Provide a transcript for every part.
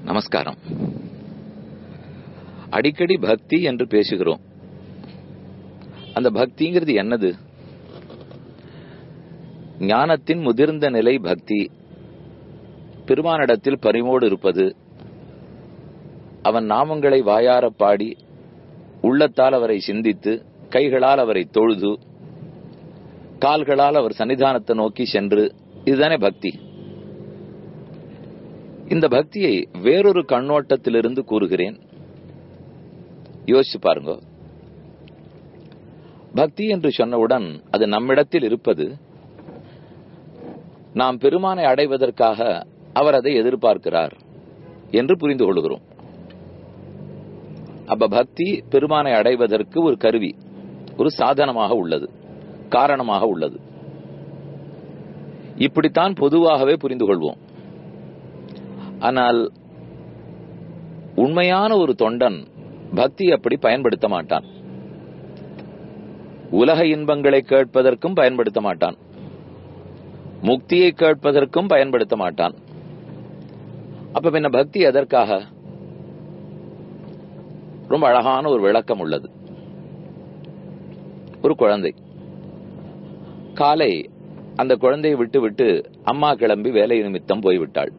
நமஸ்காரம் அடிக்கடி பக்தி என்று பேசுகிறோம் அந்த பக்திங்கிறது என்னது ஞானத்தின் முதிர்ந்த நிலை பக்தி பெருமானிடத்தில் பரிமோடு இருப்பது அவன் நாமங்களை வாயார பாடி உள்ளத்தால் அவரை சிந்தித்து கைகளால் அவரை தொழுது கால்களால் அவர் சன்னிதானத்தை நோக்கி சென்று இதுதானே பக்தி இந்த பக்தியை வேறொரு கண்ணோட்டத்திலிருந்து கூறுகிறேன் யோசிச்சு பாருங்க பக்தி என்று சொன்னவுடன் அது நம்மிடத்தில் இருப்பது நாம் பெருமானை அடைவதற்காக அவர் அதை எதிர்பார்க்கிறார் என்று புரிந்து கொள்கிறோம் அப்ப பக்தி பெருமானை அடைவதற்கு ஒரு கருவி ஒரு சாதனமாக உள்ளது காரணமாக உள்ளது இப்படித்தான் பொதுவாகவே புரிந்து கொள்வோம் ஆனால் உண்மையான ஒரு தொண்டன் பக்தி அப்படி பயன்படுத்த மாட்டான் உலக இன்பங்களை கேட்பதற்கும் பயன்படுத்த மாட்டான் முக்தியை கேட்பதற்கும் பயன்படுத்த மாட்டான் அப்ப பின்ன பக்தி எதற்காக ரொம்ப அழகான ஒரு விளக்கம் உள்ளது ஒரு குழந்தை காலை அந்த குழந்தையை விட்டு விட்டு அம்மா கிளம்பி வேலை நிமித்தம் போய்விட்டாள்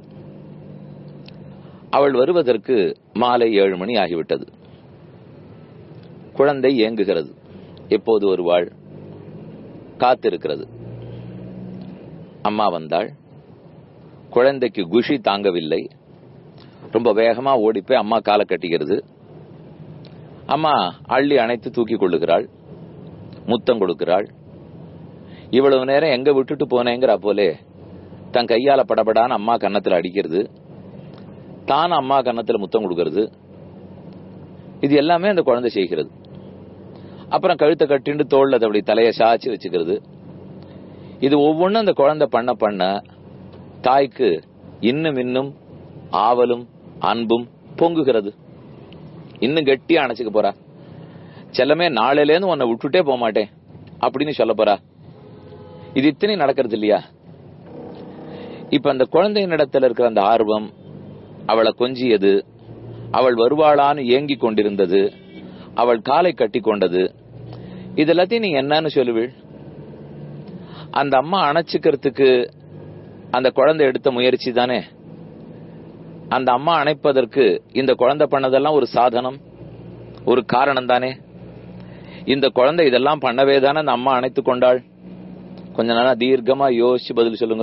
அவள் வருவதற்கு மாலை ஏழு மணி ஆகிவிட்டது குழந்தை ஏங்குகிறது எப்போது வருவாள் காத்திருக்கிறது அம்மா வந்தாள் குழந்தைக்கு குஷி தாங்கவில்லை ரொம்ப வேகமா ஓடி போய் அம்மா காலை கட்டிக்கிறது அம்மா அள்ளி அணைத்து தூக்கி கொள்ளுகிறாள் முத்தம் கொடுக்கிறாள் இவ்வளவு நேரம் எங்க விட்டுட்டு போனேங்கிற போலே தன் கையால படபடான்னு அம்மா கன்னத்துல அடிக்கிறது தான் அம்மா கன்னத்துல முத்தம் கொடுக்கறது இது எல்லாமே அந்த குழந்தை செய்கிறது அப்புறம் கழுத்தை கட்டிண்டு தோல்ல அப்படி தலையை சாய்ச்சி வச்சுக்கிறது இது ஒவ்வொன்றும் அந்த குழந்தை பண்ண பண்ண தாய்க்கு இன்னும் இன்னும் ஆவலும் அன்பும் பொங்குகிறது இன்னும் கெட்டியா அணைச்சுக்க போறா செல்லமே நாளையில இருந்து உன்னை விட்டுட்டே போக மாட்டேன் அப்படின்னு சொல்ல போறா இது இத்தனை நடக்கிறது இல்லையா இப்ப அந்த குழந்தையின் இடத்துல இருக்கிற அந்த ஆர்வம் அவளை கொஞ்சியது அவள் வருவாளான்னு ஏங்கி கொண்டிருந்தது அவள் காலை கட்டி கொண்டது இதெல்லாத்தையும் நீ என்னன்னு சொல்லுவீள் அந்த அம்மா அணைச்சுக்கிறதுக்கு அந்த குழந்தை எடுத்த முயற்சி தானே அந்த அம்மா அணைப்பதற்கு இந்த குழந்தை பண்ணதெல்லாம் ஒரு சாதனம் ஒரு காரணம் தானே இந்த குழந்தை இதெல்லாம் பண்ணவே தானே அந்த அம்மா அணைத்து கொண்டாள் கொஞ்ச நாளா தீர்க்கமா யோசிச்சு பதில் சொல்லுங்க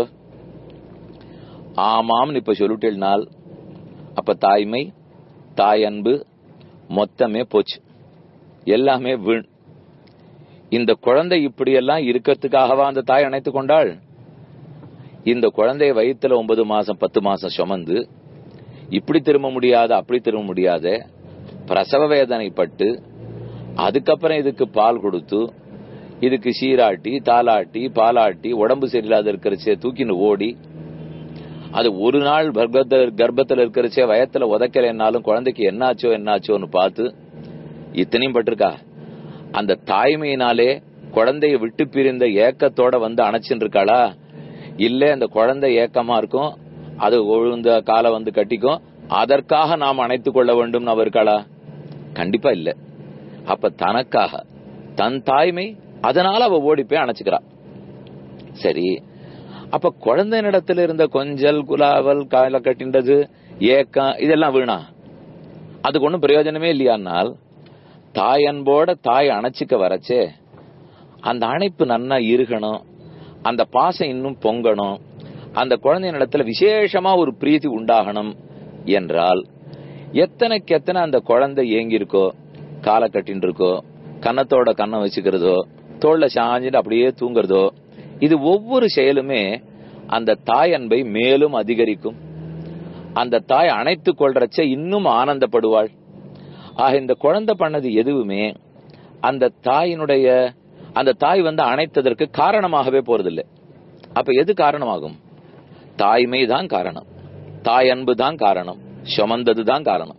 ஆமாம்னு இப்ப சொல்லிட்டேனால் அப்ப தாய்மை தாய் அன்பு மொத்தமே போச்சு எல்லாமே வீண் இந்த குழந்தை இப்படியெல்லாம் இருக்கிறதுக்காகவா அந்த தாய் அணைத்து கொண்டாள் இந்த குழந்தைய வயிற்றுல ஒன்பது மாசம் பத்து மாசம் சுமந்து இப்படி திரும்ப முடியாத அப்படி திரும்ப முடியாத பிரசவ வேதனைப்பட்டு அதுக்கப்புறம் இதுக்கு பால் கொடுத்து இதுக்கு சீராட்டி தாலாட்டி பாலாட்டி உடம்பு சரியில்லாத இருக்கிறச்சே தூக்கின்னு ஓடி அது ஒரு நாள் கர்ப்பத்தில் இருக்கிறச்சே வயத்துல உதைக்கலைன்னாலும் குழந்தைக்கு என்னாச்சோ என்னாச்சோன்னு பார்த்து இத்தனையும் பட்டிருக்கா அந்த தாய்மையினாலே குழந்தைய விட்டு பிரிந்த ஏக்கத்தோட வந்து அணைச்சுட்டு இருக்காளா இல்ல அந்த குழந்தை ஏக்கமா இருக்கும் அது ஒழுந்த காலை வந்து கட்டிக்கும் அதற்காக நாம் அணைத்துக் கொள்ள வேண்டும் அவ இருக்காளா கண்டிப்பா இல்ல அப்ப தனக்காக தன் தாய்மை அதனால அவ ஓடி போய் அணைச்சுக்கிறா சரி அப்ப குழந்தையினிடத்துல இருந்த கொஞ்சல் குலாவல் கால கட்டின்றது ஏக்கம் இதெல்லாம் வீணா அதுக்கு ஒன்றும் பிரயோஜனமே இல்லையானால் தாய் அன்போட தாய் அணைச்சிக்க வரச்சே அந்த அணைப்பு நன்னா இருகணும் அந்த பாசம் இன்னும் பொங்கணும் அந்த குழந்தையின் இடத்துல விசேஷமா ஒரு பிரீத்தி உண்டாகணும் என்றால் எத்தனைக்கு எத்தனை அந்த குழந்தை ஏங்கியிருக்கோ காலை கட்டின்னு இருக்கோ கன்னத்தோட கண்ணம் வச்சுக்கிறதோ தோல்ல சாஞ்சிட்டு அப்படியே தூங்குறதோ இது ஒவ்வொரு செயலுமே அந்த தாய் அன்பை மேலும் அதிகரிக்கும் அந்த தாய் அணைத்து கொள்றச்ச இன்னும் ஆனந்தப்படுவாள் ஆக இந்த குழந்தை பண்ணது எதுவுமே அந்த தாயினுடைய அந்த தாய் வந்து அணைத்ததற்கு காரணமாகவே போறதில்லை அப்ப எது காரணமாகும் தாய்மை தான் காரணம் தாய் அன்பு தான் காரணம் சுமந்தது தான் காரணம்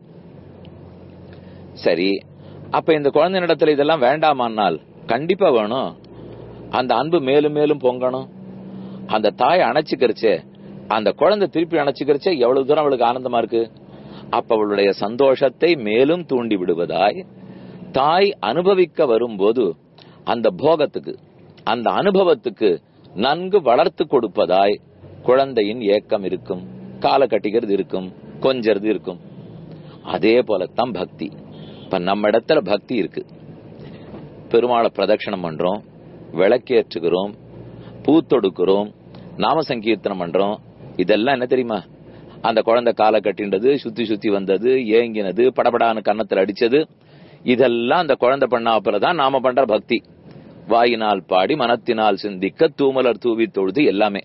சரி அப்ப இந்த குழந்தையிடத்துல இதெல்லாம் வேண்டாமானால் கண்டிப்பா வேணும் அந்த அன்பு மேலும் மேலும் பொங்கணும் அந்த தாய் அணைச்சுக்கிறச்சே அந்த குழந்தை திருப்பி அணைச்சுக்கிறச்சே எவ்வளவு தூரம் அவளுக்கு ஆனந்தமா இருக்கு அப்ப அவளுடைய சந்தோஷத்தை மேலும் தூண்டி விடுவதாய் தாய் அனுபவிக்க வரும்போது அந்த போகத்துக்கு அந்த அனுபவத்துக்கு நன்கு வளர்த்து கொடுப்பதாய் குழந்தையின் ஏக்கம் இருக்கும் கால கட்டிக்கிறது இருக்கும் கொஞ்சறது இருக்கும் அதே போலத்தான் பக்தி இப்ப நம்ம இடத்துல பக்தி இருக்கு பெருமாளை பிரதட்சணம் பண்றோம் விளக்கேற்றுகிறோம் பூத்தொடுக்கிறோம் நாம சங்கீர்த்தனம் பண்றோம் இதெல்லாம் என்ன தெரியுமா அந்த குழந்தை காலை கட்டின்றது சுத்தி சுத்தி வந்தது ஏங்கினது படபடான்னு கன்னத்துல அடிச்சது இதெல்லாம் அந்த குழந்தை பண்ண தான் நாம பண்ற பக்தி வாயினால் பாடி மனத்தினால் சிந்திக்க தூமலர் தூவி தொழுது எல்லாமே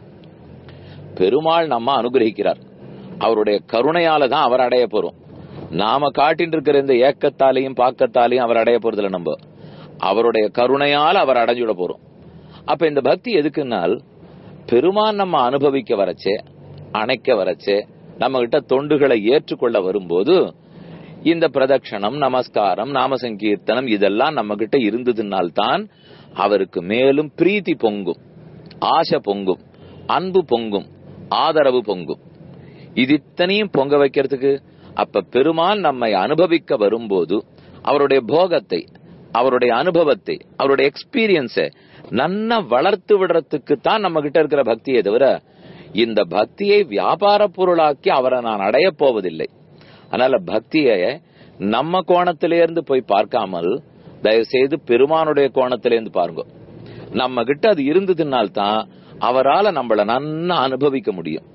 பெருமாள் நம்ம அனுகிரகிக்கிறார் அவருடைய கருணையால தான் அவர் அடைய போறோம் நாம காட்டின்னு இருக்கிற இந்த ஏக்கத்தாலையும் பாக்கத்தாலையும் அவர் அடைய போறதில்ல நம்ம அவருடைய கருணையால் அவர் அடைஞ்சுட போறோம் அப்ப இந்த பக்தி எதுக்குன்னால் பெருமான் நம்ம அனுபவிக்க வரச்சே அணைக்க வரச்சே நம்ம கிட்ட தொண்டுகளை ஏற்றுக்கொள்ள வரும்போது இந்த பிரதட்சணம் நமஸ்காரம் நாம சங்கீர்த்தனம் இதெல்லாம் நம்ம கிட்ட இருந்ததுனால்தான் அவருக்கு மேலும் பிரீத்தி பொங்கும் ஆசை பொங்கும் அன்பு பொங்கும் ஆதரவு பொங்கும் இது இத்தனையும் பொங்க வைக்கிறதுக்கு அப்ப பெருமான் நம்மை அனுபவிக்க வரும்போது அவருடைய போகத்தை அவருடைய அனுபவத்தை அவருடைய எக்ஸ்பீரியன்ஸை நன்னா வளர்த்து விடுறதுக்கு தான் நம்ம கிட்ட இருக்கிற பக்தியை தவிர இந்த பக்தியை வியாபார பொருளாக்கி அவரை நான் அடைய போவதில்லை அதனால பக்தியை நம்ம கோணத்திலிருந்து போய் பார்க்காமல் தயவு செய்து பெருமானுடைய கோணத்திலிருந்து பாருங்க நம்ம கிட்ட அது இருந்ததுனால்தான் அவரால நம்மள நன்னா அனுபவிக்க முடியும்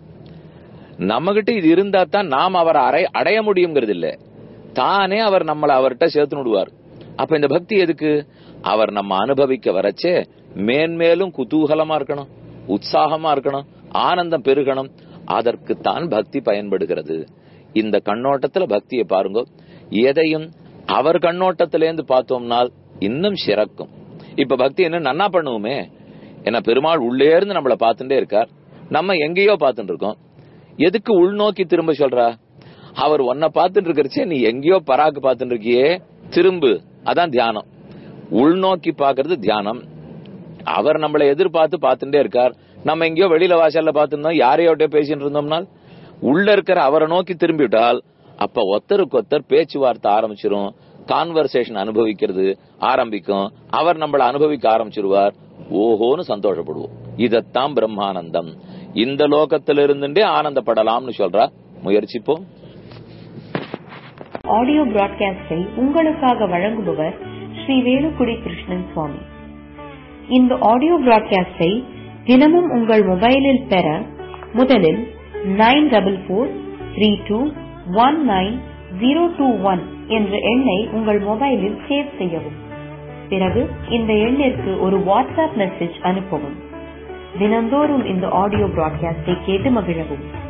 நம்ம கிட்ட இது இருந்தா தான் நாம் அவரை அடைய அடைய முடியுங்கிறது இல்ல தானே அவர் நம்மளை அவர்கிட்ட சேர்த்து விடுவார் அப்ப இந்த பக்தி எதுக்கு அவர் நம்ம அனுபவிக்க வரச்சே மேன்மேலும் குதூகலமா இருக்கணும் உற்சாகமா இருக்கணும் ஆனந்தம் பெருகணும் அதற்குத்தான் பக்தி பயன்படுகிறது இந்த கண்ணோட்டத்துல பக்தியை பாருங்க எதையும் அவர் கண்ணோட்டத்திலேருந்து பார்த்தோம்னால் இன்னும் சிறக்கும் இப்ப பக்தி என்ன நன்னா பண்ணுவோமே ஏன்னா பெருமாள் உள்ளே இருந்து நம்மள பார்த்துட்டே இருக்கார் நம்ம எங்கேயோ பார்த்துட்டு இருக்கோம் எதுக்கு உள்நோக்கி திரும்ப சொல்றா அவர் உன்னை பார்த்துட்டு இருக்கிறச்சே நீ எங்கேயோ பராக்கு பார்த்துட்டு இருக்கியே திரும்பு அதான் தியானம் உள்நோக்கி பாக்குறது தியானம் அவர் நம்மளை எதிர்பார்த்து பார்த்துட்டே இருக்கார் நம்ம எங்கேயோ வெளியில வாசல்ல பார்த்திருந்தோம் யாரையோட பேசிட்டு இருந்தோம்னால் உள்ள இருக்கிற அவரை நோக்கி திரும்பிவிட்டால் அப்ப ஒத்தருக்கு ஒத்தர் பேச்சுவார்த்தை ஆரம்பிச்சிரும் கான்வர்சேஷன் அனுபவிக்கிறது ஆரம்பிக்கும் அவர் நம்மள அனுபவிக்க ஆரம்பிச்சிருவார் ஓஹோன்னு சந்தோஷப்படுவோம் இதத்தான் பிரம்மானந்தம் இந்த லோகத்துல இருந்துட்டே ஆனந்தப்படலாம்னு சொல்றா முயற்சிப்போம் ஆடியோ பிராட்காஸ்டை உங்களுக்காக வழங்குபவர் ஸ்ரீ வேலுக்குடி கிருஷ்ணன் சுவாமி இந்த ஆடியோ பிராட்காஸ்டை தினமும் உங்கள் மொபைலில் பெற முதலில் nine double four three two one nine zero two one என்ற எண்ணை உங்கள் மொபைலில் சேவ் செய்யவும் பிறகு இந்த எண்ணிற்கு ஒரு வாட்ஸ்அப் மெசேஜ் அனுப்பவும் தினந்தோறும் இந்த ஆடியோ பிராட்காஸ்டை கேட்டு மகிழவும்